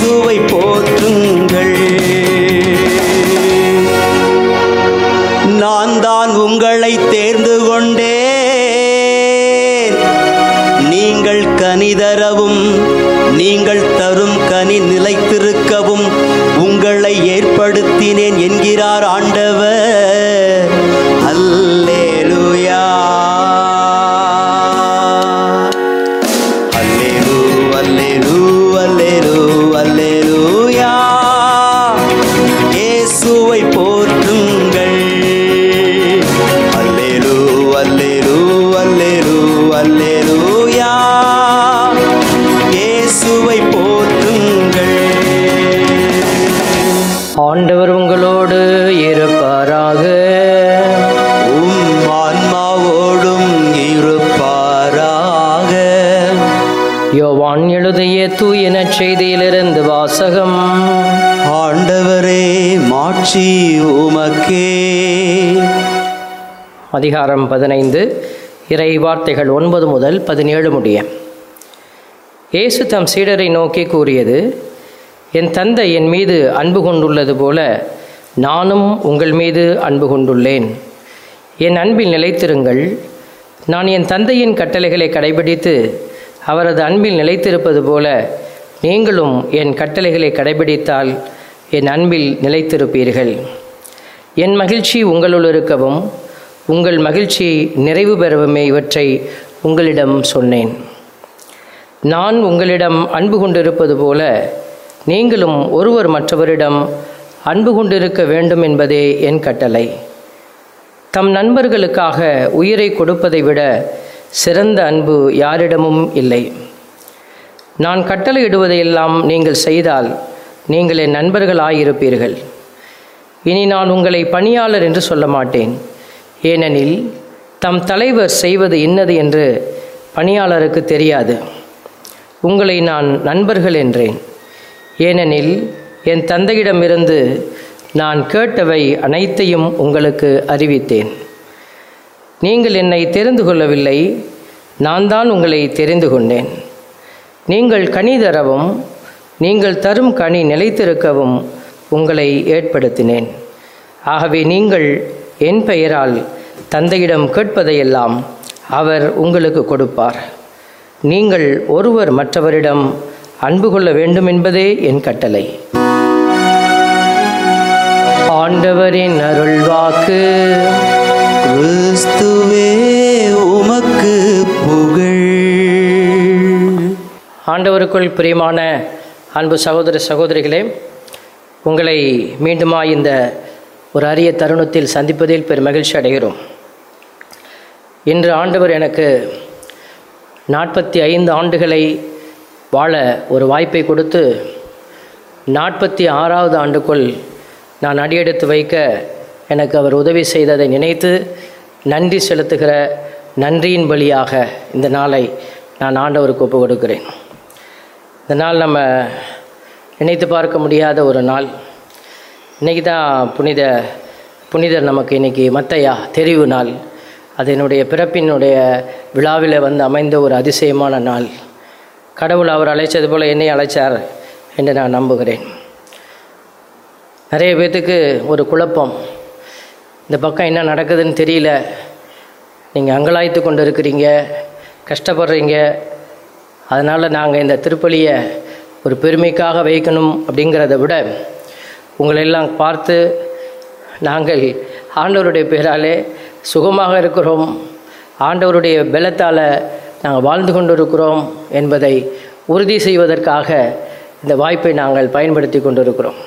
இயேசுவை போற்றுங்கள் நான் தான் உங்களை தேர்ந்து கொண்டேன் நீங்கள் கனிதரவும் நீங்கள் தரும் கனி நிலைத்திருக்கவும் உங்களை ஏற்படுத்தினேன் என்கிறார் ஆண்டவர் அல்லேலூயா அல்லேலூ அல்லேலூ அல்லேலூ அல்லேலூயா இயேசுவை போற்றுங்கள் அல்லேலூ அல்லேலூ அல்லேலூ அல்லேலூயா இயேசுவை போற்றுங்கள் ஆண்டவர் உங்களோடு இருப்பாராக உம் ஆன்மாவோடும் இருப்பாராக யோவான் எழுதிய தூயன செய்தியிலிருந்து வாசகம் ஆண்டவரே மாட்சி உமக்கே அதிகாரம் பதினைந்து இறை வார்த்தைகள் ஒன்பது முதல் பதினேழு முடிய இயேசு தம் சீடரை நோக்கி கூறியது என் தந்தை என் மீது அன்பு கொண்டுள்ளது போல நானும் உங்கள் மீது அன்பு கொண்டுள்ளேன் என் அன்பில் நிலைத்திருங்கள் நான் என் தந்தையின் கட்டளைகளை கடைபிடித்து அவரது அன்பில் நிலைத்திருப்பது போல நீங்களும் என் கட்டளைகளை கடைபிடித்தால் என் அன்பில் நிலைத்திருப்பீர்கள் என் மகிழ்ச்சி உங்களுள் இருக்கவும் உங்கள் மகிழ்ச்சி நிறைவு பெறவுமே இவற்றை உங்களிடம் சொன்னேன் நான் உங்களிடம் அன்பு கொண்டிருப்பது போல நீங்களும் ஒருவர் மற்றவரிடம் அன்பு கொண்டிருக்க வேண்டும் என்பதே என் கட்டளை தம் நண்பர்களுக்காக உயிரை கொடுப்பதை விட சிறந்த அன்பு யாரிடமும் இல்லை நான் கட்டளையிடுவதையெல்லாம் நீங்கள் செய்தால் நீங்கள் என் நண்பர்களாயிருப்பீர்கள் இனி நான் உங்களை பணியாளர் என்று சொல்ல மாட்டேன் ஏனெனில் தம் தலைவர் செய்வது இன்னது என்று பணியாளருக்கு தெரியாது உங்களை நான் நண்பர்கள் என்றேன் ஏனெனில் என் தந்தையிடமிருந்து நான் கேட்டவை அனைத்தையும் உங்களுக்கு அறிவித்தேன் நீங்கள் என்னை தெரிந்து கொள்ளவில்லை நான் தான் உங்களை தெரிந்து கொண்டேன் நீங்கள் கனி தரவும் நீங்கள் தரும் கனி நிலைத்திருக்கவும் உங்களை ஏற்படுத்தினேன் ஆகவே நீங்கள் என் பெயரால் தந்தையிடம் கேட்பதையெல்லாம் அவர் உங்களுக்கு கொடுப்பார் நீங்கள் ஒருவர் மற்றவரிடம் அன்பு கொள்ள வேண்டும் என்பதே என் கட்டளை ஆண்டவரின் அருள்வாக்கு கிறிஸ்துவே உமக்கு புகழ் ஆண்டவருக்குள் பிரியமான அன்பு சகோதர சகோதரிகளே உங்களை மீண்டுமா இந்த ஒரு அரிய தருணத்தில் சந்திப்பதில் பெரும் மகிழ்ச்சி அடைகிறோம் இன்று ஆண்டவர் எனக்கு நாற்பத்தி ஐந்து ஆண்டுகளை வாழ ஒரு வாய்ப்பை கொடுத்து நாற்பத்தி ஆறாவது ஆண்டுக்குள் நான் அடியெடுத்து வைக்க எனக்கு அவர் உதவி செய்ததை நினைத்து நன்றி செலுத்துகிற நன்றியின் வழியாக இந்த நாளை நான் ஆண்டவருக்கு ஒப்பு கொடுக்கிறேன் இந்த நாள் நம்ம நினைத்து பார்க்க முடியாத ஒரு நாள் இன்றைக்கி தான் புனித புனிதர் நமக்கு இன்றைக்கி மத்தையா தெரிவு நாள் அது என்னுடைய பிறப்பினுடைய விழாவில் வந்து அமைந்த ஒரு அதிசயமான நாள் கடவுள் அவர் அழைச்சது போல் என்னை அழைச்சார் என்று நான் நம்புகிறேன் நிறைய பேர்த்துக்கு ஒரு குழப்பம் இந்த பக்கம் என்ன நடக்குதுன்னு தெரியல நீங்கள் அங்கலாய்த்து கொண்டு இருக்கிறீங்க கஷ்டப்படுறீங்க அதனால் நாங்கள் இந்த திருப்பலியை ஒரு பெருமைக்காக வைக்கணும் அப்படிங்கிறத விட உங்களெல்லாம் பார்த்து நாங்கள் ஆண்டவருடைய பேராலே சுகமாக இருக்கிறோம் ஆண்டவருடைய பலத்தால் நாங்கள் வாழ்ந்து கொண்டிருக்கிறோம் என்பதை உறுதி செய்வதற்காக இந்த வாய்ப்பை நாங்கள் பயன்படுத்தி கொண்டிருக்கிறோம்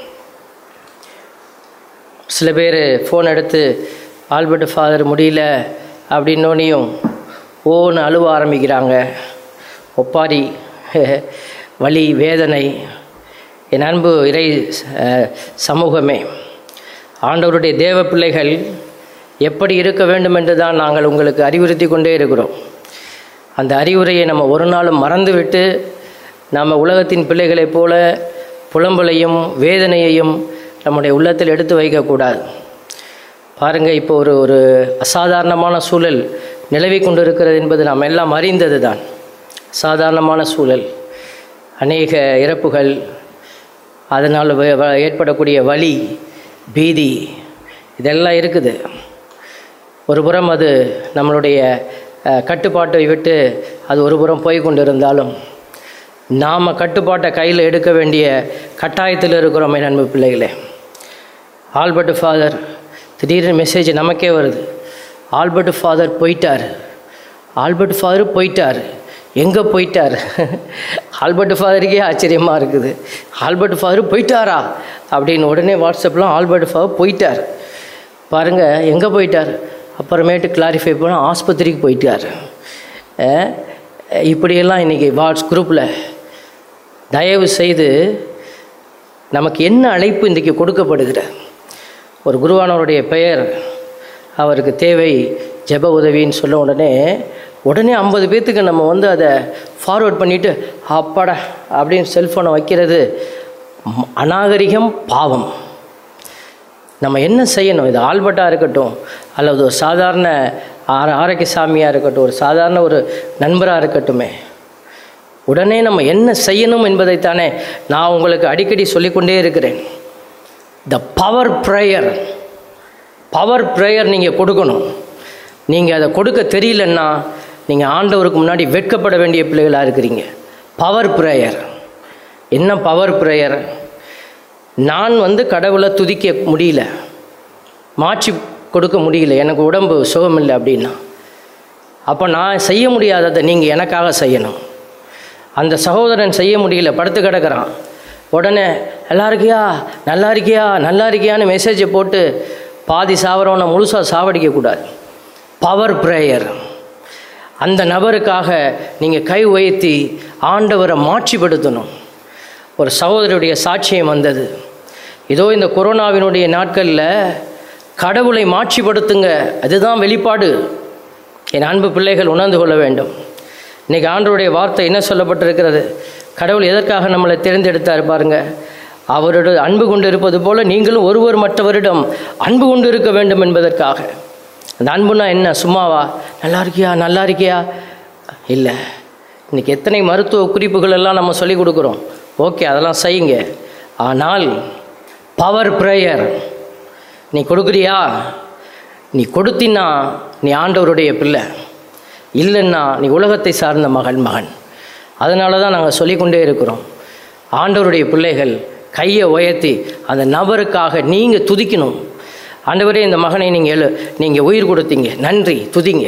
சில பேர் ஃபோன் எடுத்து ஆல்பர்ட் ஃபாதர் முடியல அப்படின்னோனையும் ஓன்னு அழுவ ஆரம்பிக்கிறாங்க ஒப்பாரி வலி வேதனை என் அன்பு இறை அஹ், சமூகமே ஆண்டவருடைய தேவ பிள்ளைகள் எப்படி இருக்க வேண்டும் என்று தான் நாங்கள் உங்களுக்கு அறிவுறுத்தி கொண்டே இருக்கிறோம் அந்த அறிவுரையை நம்ம ஒரு நாளும் மறந்துவிட்டு நம்ம உலகத்தின் பிள்ளைகளைப் போல புலம்பலையும் வேதனையையும் நம்முடைய உள்ளத்தில் எடுத்து வைக்கக்கூடாது பாருங்கள் இப்போ ஒரு ஒரு அசாதாரணமான சூழல் நிலவி கொண்டிருக்கிறது என்பது நாம் எல்லாம் அறிந்தது தான் சாதாரணமான சூழல் அநேக இறப்புகள் அதனால் வ- வ- ஏற்படக்கூடிய வலி பீதி இதெல்லாம் இருக்குது ஒரு புறம் அது நம்மளுடைய அஹ், கட்டுப்பாட்டை விட்டு அது ஒரு புறம் போய் கொண்டிருந்தாலும் நாம் கட்டுப்பாட்டை கையில் எடுக்க வேண்டிய கட்டாயத்தில் இருக்கிறோம் என் அன்பு பிள்ளைகளே ஆல்பர்ட் ஃபாதர் திடீர்னு மெசேஜ் நமக்கே வருது ஆல்பர்ட் ஃபாதர் போயிட்டார் ஆல்பர்ட் ஃபாதர் போயிட்டார் எங்கே போயிட்டார் ஆல்பர்ட் ஃபாதருக்கே ஆச்சரியமாக இருக்குது ஆல்பர்ட் ஃபாதர் போயிட்டாரா அப்படின்னு உடனே வாட்ஸ்அப்பில் ஆல்பர்ட் ஃபாதர் போயிட்டார் பாருங்கள் எங்கே போயிட்டார் அப்புறமேட்டு கிளாரிஃபை பண்ண ஆஸ்பத்திரிக்கு போயிட்டார் அஹ், இப்படியெல்லாம் இன்றைக்கி வாட்ஸ் குரூப்பில் தயவு செய்து நமக்கு என்ன அழைப்பு இன்றைக்கி கொடுக்கப்படுகிற ஒரு குருவானவருடைய பெயர் அவருக்கு தேவை ஜெப உதவின்னு சொல்ல உடனே உடனே ஐம்பது பேர்த்துக்கு நம்ம வந்து அதை ஃபார்வர்ட் பண்ணிவிட்டு அப்பாடா அப்படின்னு செல்ஃபோனை வைக்கிறது ம், அநாகரிகம் பாவம் நம்ம என்ன செய்யணும் இது ஆல்பர்ட்டாக இருக்கட்டும் அல்லது ஒரு சாதாரண ஆர ஆரோக்கியசாமியாக இருக்கட்டும் ஒரு சாதாரண ஒரு நண்பராக இருக்கட்டுமே உடனே நம்ம என்ன செய்யணும் என்பதைத்தானே நான் உங்களுக்கு அடிக்கடி சொல்லிக்கொண்டே இருக்கிறேன் the power prayer power prayer நீங்கள் கொடுக்கணும் நீங்கள் அதை கொடுக்க தெரியலன்னா நீங்கள் ஆண்டவருக்கு முன்னாடி வெட்கப்பட வேண்டிய பிள்ளைகளாக இருக்கிறீங்க பவர் ப்ரேயர் என்ன பவர் ப்ரேயர் நான் வந்து கடவுளை துதிக்க முடியல மாற்றி கொடுக்க முடியல எனக்கு உடம்பு சுகமில்லை அப்படின்னா அப்போ நான் செய்ய முடியாததை நீங்கள் எனக்காக செய்யணும் அந்த சகோதரன் செய்ய முடியல படுத்து கிடக்கிறான் உடனே நல்லா இருக்கியா நல்லா இருக்கியா நல்லா இருக்கியான்னு மெசேஜை போட்டு பாதி சாவரவனை முழுசாக சாவடிக்கக்கூடாது பவர் ப்ரேயர் அந்த நபருக்காக நீங்கள் கை உயர்த்தி ஆண்டவரை மாட்சிப்படுத்தணும் ஒரு சகோதரருடைய சாட்சியம் வந்தது இதோ இந்த கொரோனாவினுடைய நாட்களில் கடவுளை மாட்சிப்படுத்துங்க அதுதான் வெளிப்பாடு என் அன்பு பிள்ளைகள் உணர்ந்து கொள்ள வேண்டும் இன்னைக்கு ஆண்டவருடைய வார்த்தை என்ன சொல்லப்பட்டிருக்கிறது கடவுள் எதற்காக நம்மளை தேர்ந்தெடுத்தார் பாருங்க அவரோட அன்பு கொண்டு இருப்பது போல நீங்களும் ஒருவர் மற்றவரிடம் அன்பு கொண்டு இருக்க வேண்டும் என்பதற்காக அந்த அன்புனா என்ன சும்மாவா நல்லா இருக்கியா நல்லா இருக்கியா இல்லை இன்னைக்கு எத்தனை மருத்துவ குறிப்புகள் எல்லாம் நம்ம சொல்லிக் கொடுக்குறோம் ஓகே அதெல்லாம் செய்யுங்க ஆனால் பவர் ப்ரேயர் நீ கொடுக்குறியா நீ கொடுத்தினா நீ ஆண்டவருடைய பிள்ளை இல்லைன்னா நீ உலகத்தை சார்ந்த மகன் மகன் அதனால தான் நாங்கள் சொல்லிக்கொண்டே இருக்கிறோம் ஆண்டவருடைய பிள்ளைகள் கையை உயர்த்தி அந்த நபருக்காக நீங்கள் துதிக்கணும் ஆண்டவரே இந்த மகனை நீங்கள் எழு நீங்கள் உயிர் கொடுத்தீங்க நன்றி துதிங்க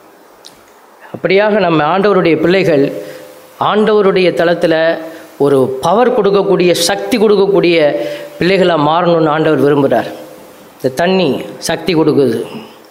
அப்படியாக நம்ம ஆண்டவருடைய பிள்ளைகள் ஆண்டவருடைய தளத்தில் ஒரு பவர் கொடுக்கக்கூடிய சக்தி கொடுக்கக்கூடிய பிள்ளைகளாக மாறணும்னு ஆண்டவர் விரும்புகிறார் இந்த தண்ணி சக்தி கொடுக்குது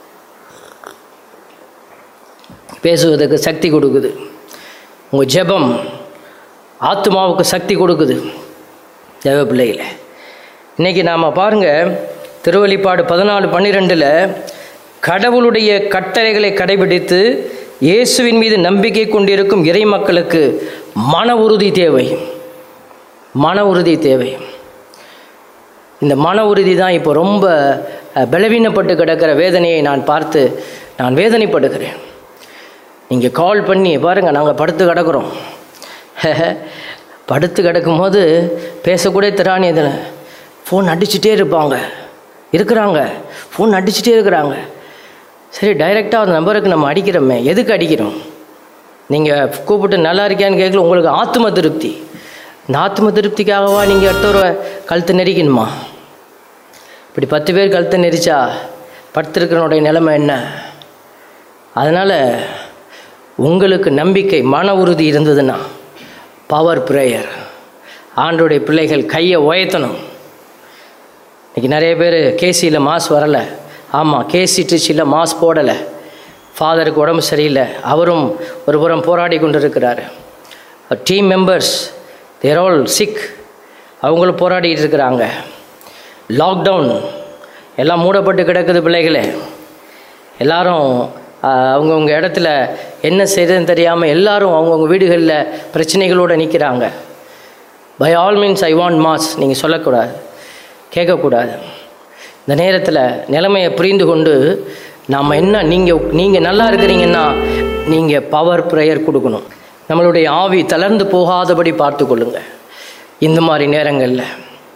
பேசுவதற்கு சக்தி கொடுக்குது உங்கள் ஜெபம் ஆத்மாவுக்கு சக்தி கொடுக்குது தேவ பிள்ளைகள இன்றைக்கி நாம் பாருங்கள் திருவழிப்பாடு பதினாலு பன்னிரெண்டில் கடவுளுடைய கட்டளைகளை கடைபிடித்து இயேசுவின் மீது நம்பிக்கை கொண்டிருக்கும் இறை மக்களுக்கு மன உறுதி தேவை மன உறுதி தேவை இந்த மன உறுதி தான் இப்போ ரொம்ப அஹ், பலவீனப்பட்டு கிடக்கிற வேதனையை நான் பார்த்து நான் வேதனைப்படுகிறேன் நீங்கள் கால் பண்ணி பாருங்கள் நாங்கள் படுத்து கிடக்குறோம் படுத்து கிடக்கும்போது பேசக்கூட திராணி இதில் ஃபோன் அடிச்சுட்டே இருப்பாங்க இருக்கிறாங்க ஃபோன் அடிச்சுட்டே இருக்கிறாங்க சரி டைரெக்டாக அந்த நம்பருக்கு நம்ம அடிக்கிறோமே எதுக்கு அடிக்கிறோம் நீங்கள் கூப்பிட்டு நல்லா இருக்கியான்னு கேட்கல உங்களுக்கு ஆத்ம திருப்தி இந்த ஆத்ம திருப்திக்காகவா நீங்கள் அடுத்தவரை கழுத்து நெரிக்கணுமா இப்படி பத்து பேர் கழுத்தை நெரிச்சா படுத்திருக்கிறனுடைய நிலைமை என்ன அதனால் உங்களுக்கு நம்பிக்கை மன உறுதி இருந்ததுன்னா பவர் ப்ரேயர் ஆண்டோடைய பிள்ளைகள் கையை உயர்த்தணும் இன்றைக்கி நிறைய பேர் கேசியில் மாஸ் வரலை ஆமாம் கேசி ட்ரிச்சியில் மாஸ் போடலை ஃபாதருக்கு உடம்பு சரியில்லை அவரும் ஒரு புறம் போராடி கொண்டு இருக்கிறாரு team members they're all sick அவங்களும் போராடிட்டு இருக்கிறாங்க லாக்டவுன் எல்லாம் மூடப்பட்டு கிடக்குது பிள்ளைகளே எல்லாரும் ஆஹ், அவங்கவங்க இடத்துல என்ன செய்யறதுன்னு தெரியாமல் எல்லாரும் அவங்கவுங்க வீடுகளில் பிரச்சனைகளோடு நிற்கிறாங்க by all means I want mass நீங்கள் சொல்லக்கூடாது கேட்கக்கூடாது இந்த நேரத்தில் நிலைமையை புரிந்து கொண்டு நாம் என்ன நீங்கள் நீங்கள் நல்லா இருக்கிறீங்கன்னா நீங்கள் பவர் ப்ரேயர் கொடுக்கணும் நம்மளுடைய ஆவி தளர்ந்து போகாதபடி பார்த்து கொள்ளுங்க இந்த மாதிரி நேரங்களில்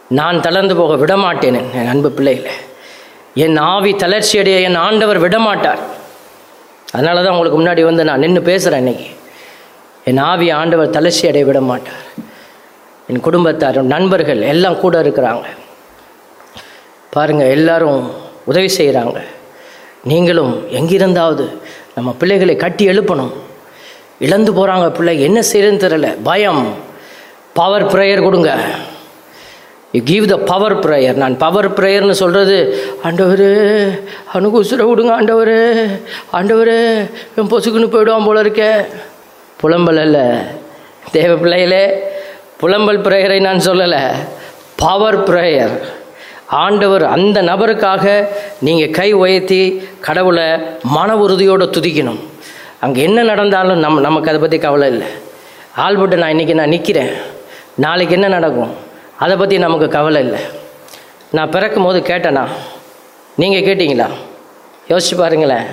நான் தளர்ந்து போக விடமாட்டேன் என் அன்பு பிள்ளைகளே என் ஆவி தளர்ச்சியடைய என் ஆண்டவர் விடமாட்டார் அதனால தான் உங்களுக்கு முன்னாடி வந்து நான் நின்று பேசுகிறேன் இன்னைக்கு என் ஆவி ஆண்டவர் தளர்ச்சி அடைய விட மாட்டார் என் குடும்பத்தார் நண்பர்கள் எல்லாம் கூட இருக்கிறாங்க பாருங்கள் எல்லாரும் உதவி செய்கிறாங்க நீங்களும் எங்கிருந்தாவது நம்ம பிள்ளைகளை கட்டி எழுப்பணும் இழந்து போகிறாங்க பிள்ளை என்ன செய்யறதுன்னு தெரியல பயம் பவர் ப்ரேயர் கொடுங்க you give the power prayer நான் பவர் ப்ரேயர்னு சொல்கிறது ஆண்டவர் அவனுக்கு உசுரை விடுங்க ஆண்டவர் ஆண்டவர் என் பொசுக்குன்னு போயிடுவான் போல இருக்க புலம்பல் அல்ல தேவ பிள்ளைகளே புலம்பல் ப்ரேயரை நான் சொல்லலை பவர் ப்ரேயர் ஆண்டவர் அந்த நபருக்காக நீங்கள் கை உயர்த்தி கடவுளை மன உறுதியோடு துதிக்கணும் அங்கே என்ன நடந்தாலும் நம் நமக்கு அதை பற்றி கவலை இல்லை ஆள்பட்டு நான் இன்றைக்கி நான் நிற்கிறேன் நாளைக்கு என்ன நடக்கும் அதை பற்றி நமக்கு கவலை இல்லை நான் பிறக்கும் போது கேட்டேனா நீங்கள் கேட்டீங்களா யோசிச்சு பாருங்களேன்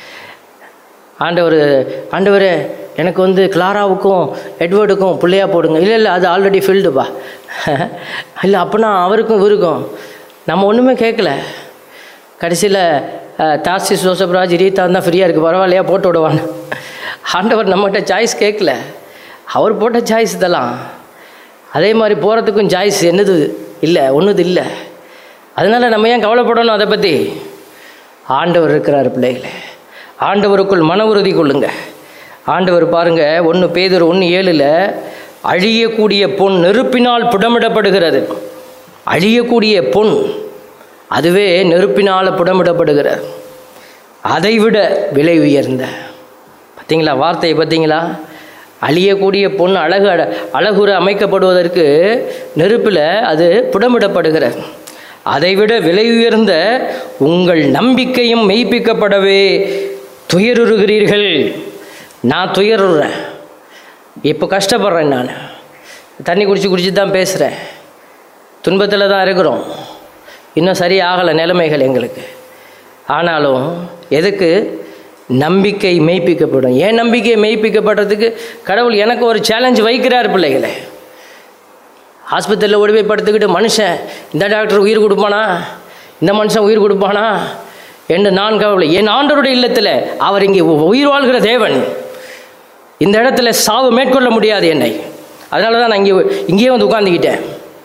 ஆண்டவர் ஆண்டவர் எனக்கு வந்து கிளாராவுக்கும் எட்வர்டுக்கும் பிள்ளையா போடுங்க இல்லை இல்லை அது ஆல்ரெடி ஃபில்டுப்பா இல்லை அப்போனா அவருக்கும் இவருக்கும் நம்ம ஒன்றுமே கேட்கல கடைசியில் தாசி ஜோசப்ராஜ் ரீதா தான் ஃப்ரீயாக இருக்குது பரவாயில்லையா போட்டு விடுவான்னு ஆண்டவர் நம்மகிட்ட சாய்ஸ் கேட்கல அவர் போட்ட சாய்ஸ் இதெல்லாம் அதே மாதிரி போகிறதுக்கும் சாய்ஸ் என்னது இல்லை ஒன்றுது இல்லை அதனால் நம்ம ஏன் கவலைப்படணும் அதை பற்றி ஆண்டவர் இருக்கிறார் பிள்ளைகளே ஆண்டவருக்குள் மன உறுதி கொள்ளுங்க ஆண்டவர் பாருங்க ஒன்று பேதர் ஒன்று ஏழில் அழியக்கூடிய பொன் நெருப்பினால் புடமிடப்படுகிறது அழியக்கூடிய பொன் அதுவே நெருப்பினால் புடமிடப்படுகிறது அதைவிட விலை உயர்ந்த பார்த்தீங்களா வார்த்தையை பார்த்தீங்களா அழியக்கூடிய பொன் அழகு அட- அழகுற அமைக்கப்படுவதற்கு நெருப்பில் அது புடமிடப்படுகிறது அதைவிட விலை உயர்ந்த உங்கள் நம்பிக்கையும் மெய்ப்பிக்கப்படவே துயருறுகிறீர்கள் நான் துயருறேன் இப்போ கஷ்டப்படுறேன் நான் தண்ணி குடிச்சு குடிச்சு தான் பேசுகிறேன் துன்பத்தில் தான் இருக்கிறோம் இன்னும் சரியாகலை நிலைமைகள் எங்களுக்கு ஆனாலும் எதுக்கு நம்பிக்கை மெய்ப்பிக்கப்படும் ஏன் நம்பிக்கை மெய்ப்பிக்கப்படுறதுக்கு கடவுள் எனக்கு ஒரு சேலஞ்ச் வைக்கிறார் பிள்ளைகளே ஆஸ்பத்திரியில் ஓடி போய் படுத்துக்கிட்டு மனுஷன் இந்த டாக்டர் உயிர் கொடுப்பானா இந்த மனுஷன் உயிர் கொடுப்பானா என்று நான் கவலை என் ஆண்டவருடைய இல்லத்தில் அவர் இங்கே உ- உயிர் வாழ்கிற தேவன் இந்த இடத்துல சாவு மேற்கொள்ள முடியாது என்னை அதனால தான் நான் இங்கே இங்கேயே வந்து உட்காந்துக்கிட்டேன்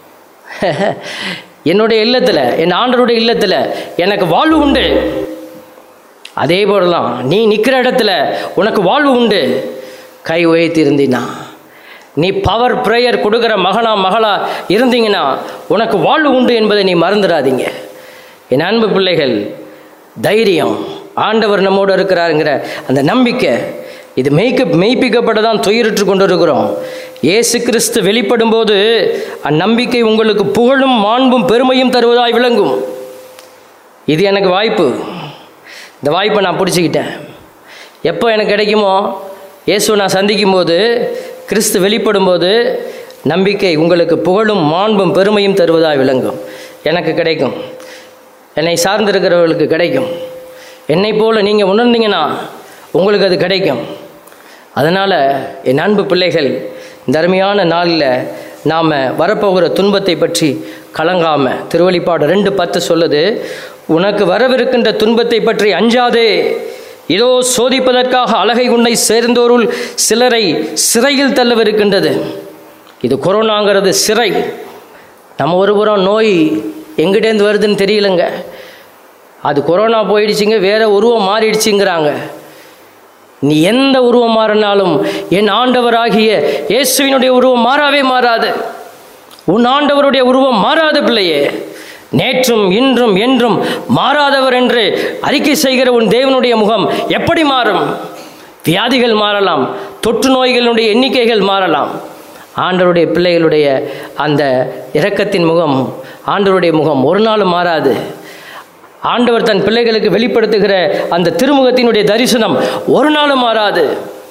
என்னுடைய இல்லத்தில் என் ஆண்டவருடைய இல்லத்தில் எனக்கு வாழ்வு உண்டு அதே போல தான் நீ நிற்கிற இடத்துல உனக்கு வாழ்வு உண்டு கை உயர்த்தி இருந்தீன்னா நீ பவர் ப்ரேயர் கொடுக்குற மகனா மகளா இருந்தீங்கன்னா உனக்கு வாழ்வு உண்டு என்பதை நீ மறந்துடாதீங்க என் அன்பு பிள்ளைகள் தைரியம் ஆண்டவர் நம்மோடு இருக்கிறாருங்கிற அந்த நம்பிக்கை இது மெய்க்க மெய்ப்பிக்கப்பட தான் துயருற்று கொண்டு இருக்கிறோம் இயேசு கிறிஸ்து வெளிப்படும் போது அந்நம்பிக்கை உங்களுக்கு புகழும் மாண்பும் பெருமையும் தருவதாய் விளங்கும் இது எனக்கு வாய்ப்பு இந்த வாய்ப்பை நான் பிடிச்சிக்கிட்டேன் எப்போ எனக்கு கிடைக்குமோ இயேசுவை நான் சந்திக்கும் போது கிறிஸ்து வெளிப்படும் போது நம்பிக்கை உங்களுக்கு புகழும் மாண்பும் பெருமையும் தருவதாய் விளங்கும் எனக்கு கிடைக்கும் என்னை சார்ந்திருக்கிறவர்களுக்கு கிடைக்கும் என்னை போல நீங்கள் உணர்ந்தீங்கன்னா உங்களுக்கு அது கிடைக்கும் அதனால் என் அன்பு பிள்ளைகள் இந்த அருமையான நாளில் நாம் வரப்போகிற துன்பத்தை பற்றி கலங்காம திருவழிப்பாடு ரெண்டு பத்து சொல்லுது உனக்கு வரவிருக்கின்ற துன்பத்தை பற்றி அஞ்சாதே இதோ சோதிப்பதற்காக அழகை உன்னை சேர்ந்தோருள் சிலரை சிறையில் தள்ளவிருக்கின்றது இது கொரோனாங்கிறது சிறை நம்ம ஒரு புறம் நோய் எங்கிட்டேருந்து வருதுன்னு தெரியலங்க அது கொரோனா போயிடுச்சுங்க வேற உருவம் மாறிடுச்சுங்கிறாங்க நீ எந்த உருவம் மாறினாலும் என் ஆண்டவராகிய இயேசுவினுடைய உருவம் மாறாவே மாறாது உன் ஆண்டவருடைய உருவம் மாறாத பிள்ளையே நேற்றும் இன்றும் என்றும் மாறாதவர் என்று அறிக்கை செய்கிற உன் தேவனுடைய முகம் எப்படி மாறும் வியாதிகள் மாறலாம் தொற்று நோய்களுடைய எண்ணிக்கைகள் மாறலாம் ஆண்டவருடைய பிள்ளைகளுடைய அந்த இரக்கத்தின் முகம் ஆண்டவருடைய முகம் ஒரு நாளும் மாறாது ஆண்டவர் தன் பிள்ளைகளுக்கு வெளிப்படுத்துகிற அந்த திருமுகத்தினுடைய தரிசனம் ஒரு நாளும் மாறாது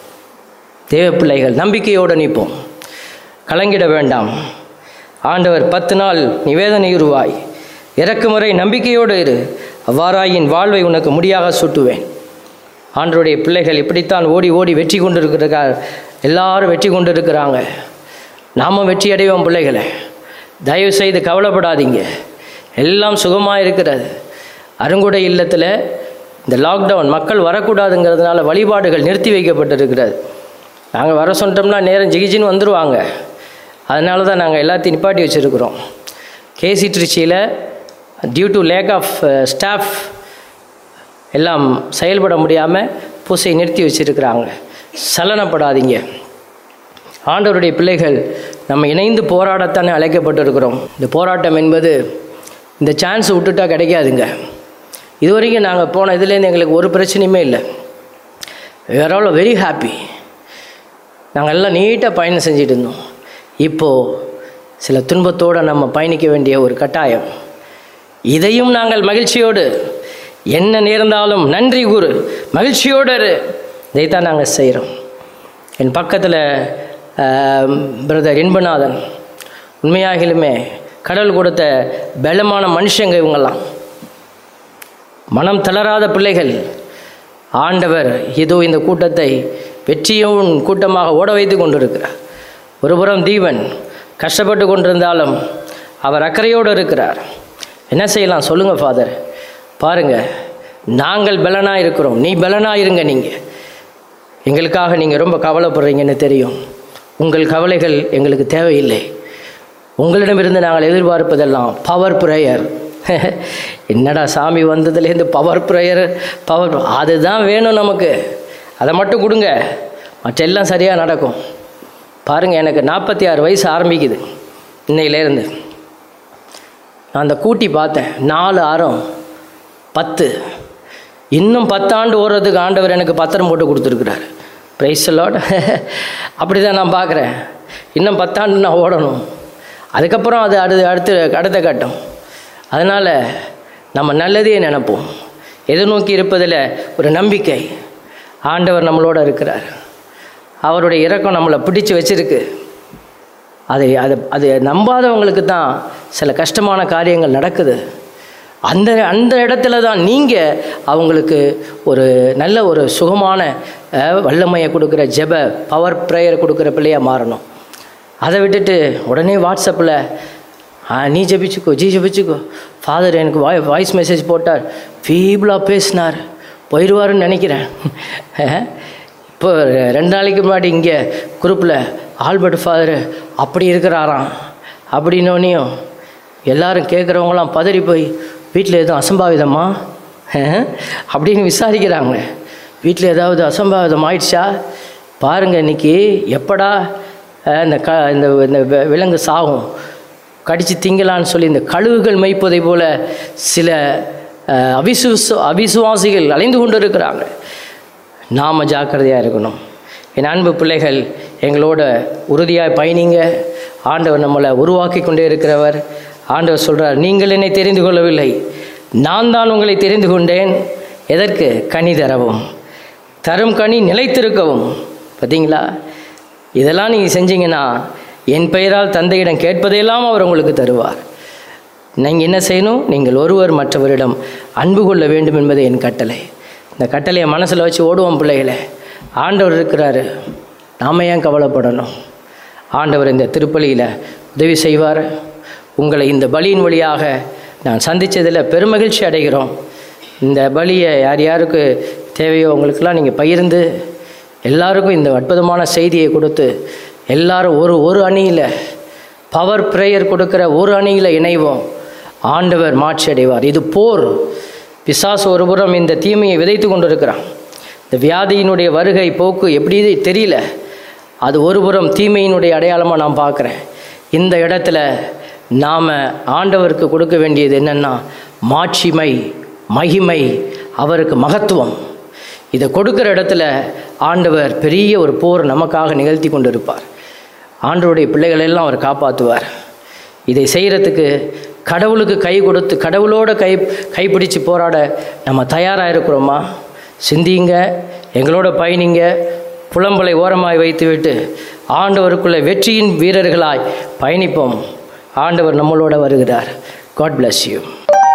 தேவ பிள்ளைகள் நம்பிக்கையோடு நிற்போம் கலங்கிட வேண்டாம் ஆண்டவர் பத்து நாள் நிவேதனை உருவாய் இறக்குமுறை நம்பிக்கையோடு இரு அவ்வாறாயின் வாழ்வை உனக்கு முடியாக சுட்டுவேன் ஆண்டவருடைய பிள்ளைகள் இப்படித்தான் ஓடி ஓடி வெற்றி கொண்டிருக்கிறார் எல்லாரும் வெற்றி கொண்டிருக்கிறாங்க நாமும் வெற்றி அடைவோம் பிள்ளைகளை தயவு செய்து கவலைப்படாதீங்க எல்லாம் சுகமாக இருக்கிறது அருங்குடை இல்லத்தில் இந்த லாக்டவுன் மக்கள் வரக்கூடாதுங்கிறதுனால வழிபாடுகள் நிறுத்தி வைக்கப்பட்டிருக்கிறது நாங்கள் வர சொன்னோம்னா நேரம் ஜிகிஜின்னு வந்துடுவாங்க அதனால தான் நாங்கள் எல்லாத்தையும் நிப்பாட்டி வச்சுருக்குறோம் கேசி திருச்சியில் due to lack of staff எல்லாம் செயல்பட முடியாமல் பூசையை நிறுத்தி வச்சிருக்கிறாங்க சலனப்படாதீங்க ஆண்டவருடைய பிள்ளைகள் நம்ம இணைந்து போராடத்தானே அழைக்கப்பட்டிருக்கிறோம் இந்த போராட்டம் என்பது இந்த சான்ஸ் விட்டுட்டா கிடைக்காதுங்க இது வரைக்கும் நாங்கள் போன இதுலேருந்து எங்களுக்கு ஒரு பிரச்சனையுமே இல்லை வேற ஆல் வெரி ஹாப்பி நாங்கள் எல்லாம் நீட்டாக பயணம் செஞ்சுட்டு இருந்தோம் இப்போது சில துன்பத்தோடு நம்ம பயணிக்க வேண்டிய ஒரு கட்டாயம் இதையும் நாங்கள் மகிழ்ச்சியோடு என்ன நேர்ந்தாலும் நன்றி கூறு மகிழ்ச்சியோடு இரு. இதைத்தான் நாங்கள் செய்கிறோம் என் பக்கத்தில் பிரதர் இன்பநாதன் உண்மையாகிலுமே கடவுள் கொடுத்த பலமான மனுஷங்க இவங்கெல்லாம் மனம் தளராத பிள்ளைகள் ஆண்டவர் இதோ இந்த கூட்டத்தை வெற்றியும் கூட்டமாக ஓட வைத்து கொண்டிருக்கிறார் ஒருபுறம் தீவன் கஷ்டப்பட்டு கொண்டிருந்தாலும் அவர் அக்கறையோடு இருக்கிறார் என்ன செய்யலாம் சொல்லுங்கள் ஃபாதர் பாருங்கள் நாங்கள் பலனாக இருக்கிறோம் நீ பலனாக இருங்க நீங்கள் எங்களுக்காக நீங்கள் ரொம்ப கவலைப்படுறீங்கன்னு தெரியும் உங்கள் கவலைகள் எங்களுக்கு தேவையில்லை உங்களிடமிருந்து நாங்கள் எதிர்பார்ப்பதெல்லாம் பவர் ப்ரேயர் என்னடா சாமி வந்ததுலேருந்து பவர் ப்ரேயர் பவர் அதுதான் வேணும் நமக்கு அதை மட்டும் கொடுங்க மற்றெல்லாம் சரியாக நடக்கும் பாருங்கள் எனக்கு நாற்பத்தி ஆறு வயசு ஆரம்பிக்குது இன்னையிலேருந்து நான் அந்த கூட்டி பார்த்தேன் நாலு ஆறம் பத்து இன்னும் பத்தாண்டு ஓடுறதுக்கு ஆண்டவர் எனக்கு பத்திரம் போட்டு கொடுத்துருக்குறாரு பிரைஸ் லாட் அப்படி தான் நான் பார்க்குறேன் இன்னும் பத்தாண்டு நான் ஓடணும் அதுக்கப்புறம் அது அடுத்து அடுத்து அடுத்த கட்டம் அதனால் நம்ம நல்லதையே நினைப்போம் எதிர்நோக்கி இருப்பதில் ஒரு நம்பிக்கை ஆண்டவர் நம்மளோட இருக்கிறார் அவருடைய இரக்கம் நம்மளை பிடிச்சு வச்சிருக்கு அதை அது அது நம்பாதவங்களுக்கு தான் சில கஷ்டமான காரியங்கள் நடக்குது அந்த அந்த இடத்துல தான் நீங்கள் அவங்களுக்கு ஒரு நல்ல ஒரு சுகமான அஹ், வல்லமையை கொடுக்குற ஜெப பவர் ப்ரேயர் கொடுக்குற பிள்ளையாக மாறணும் அதை விட்டுட்டு உடனே வாட்ஸ்அப்பில் ஆ நீ ஜெபிச்சுக்கோ ஜி ஜெபிச்சுக்கோ ஃபாதர் எனக்கு வாய் வாய்ஸ் மெசேஜ் போட்டார் ஃபீபிளாக பேசினார் போயிடுவாருன்னு நினைக்கிறேன் இப்போ ரெண்டு நாளைக்கு முன்னாடி இங்கே குரூப்பில் ஆல்பர்ட் ஃபாதர் அப்படி இருக்கிறாராம் அப்படின்னோனையும் எல்லாரும் கேட்குறவங்களாம் பதறி போய் வீட்டில் எதுவும் அசம்பாவிதமா அஹ், அப்படின்னு விசாரிக்கிறாங்க வீட்டில் ஏதாவது அசம்பாவிதம் ஆயிடுச்சா பாருங்கள் இன்னைக்கு எப்படா அஹ், இந்த க இந்த இந்த வி- விலங்கு சாகும் கடித்து திங்கலான்னு சொல்லி இந்த கழுகுகள் மேய்ப்பதை போல சில அஹ், அவிசுவாச அவிசுவாசிகள் அலைந்து கொண்டு இருக்கிறாங்க நாம் ஜாக்கிரதையாக இருக்கணும் என் அன்பு பிள்ளைகள் எங்களோட உறுதியாக பயணிங்க ஆண்டவர் நம்மளை உருவாக்கி கொண்டே இருக்கிறவர் ஆண்டவர் சொல்கிறார் நீங்கள் என்னை தெரிந்து கொள்ளவில்லை நான் தான் உங்களை தெரிந்து கொண்டேன் எதற்கு கனி தரவும் தரும் கனி நிலைத்திருக்கவும் பார்த்தீங்களா இதெல்லாம் நீங்கள் செஞ்சீங்கன்னா என் பெயரால் தந்தையிடம் கேட்பதையெல்லாம் அவர் உங்களுக்கு தருவார் நீங்கள் என்ன செய்யணும் நீங்கள் ஒருவர் மற்றவரிடம் அன்பு கொள்ள வேண்டும் என்பது என் கட்டளை இந்த கட்டளையை மனசில் வச்சு ஓடுவோம் பிள்ளைகளே ஆண்டவர் இருக்கிறாரு நாம ஏன் கவலைப்படணும் ஆண்டவர் இந்த திருப்பலியில் உதவி செய்வார் உங்களை இந்த பலியின் வழியாக நான் சந்தித்ததில் பெருமகிழ்ச்சி அடைகிறோம் இந்த பலியை யார் யாருக்கு தேவையோ உங்களுக்கெல்லாம் நீங்கள் பகிர்ந்து எல்லாருக்கும் இந்த அற்புதமான செய்தியை கொடுத்து எல்லாரும் ஒரு ஒரு அணியில் பவர் ப்ரேயர் கொடுக்கிற ஒரு அணியில் இணைவோம் ஆண்டவர் மாட்சி அடைவார் இது போர் பிசாசு ஒருபுறம் இந்த தீமையை விதைத்து கொண்டிருக்கிறான் இந்த வியாதியினுடைய வருகை போக்கு எப்படி தெரியல அது ஒருபுறம் தீமையினுடைய அடையாளமாக நான் பார்க்குறேன் இந்த இடத்துல நாம் ஆண்டவருக்கு கொடுக்க வேண்டியது என்னென்னா மாட்சிமை மகிமை அவருக்கு மகத்துவம் இதை கொடுக்குற இடத்துல ஆண்டவர் பெரிய ஒரு போர் நமக்காக நிகழ்த்தி கொண்டிருப்பார் ஆண்டவருடைய பிள்ளைகளை எல்லாம் அவர் காப்பாற்றுவார் இதை செய்கிறதுக்கு கடவுளுக்கு கை கொடுத்து கடவுளோட கை கைப்பிடிச்சு போராட நம்ம தயாராக இருக்கிறோமா சிந்திங்க எங்களோட பயணிங்க புலம்பலை ஓரமாய் வைத்துவிட்டு ஆண்டவருக்குள்ள வெற்றியின் வீரர்களாய் பயணிப்போம் ஆண்டவர் நம்மளோட வருகிறார் காட் bless யூ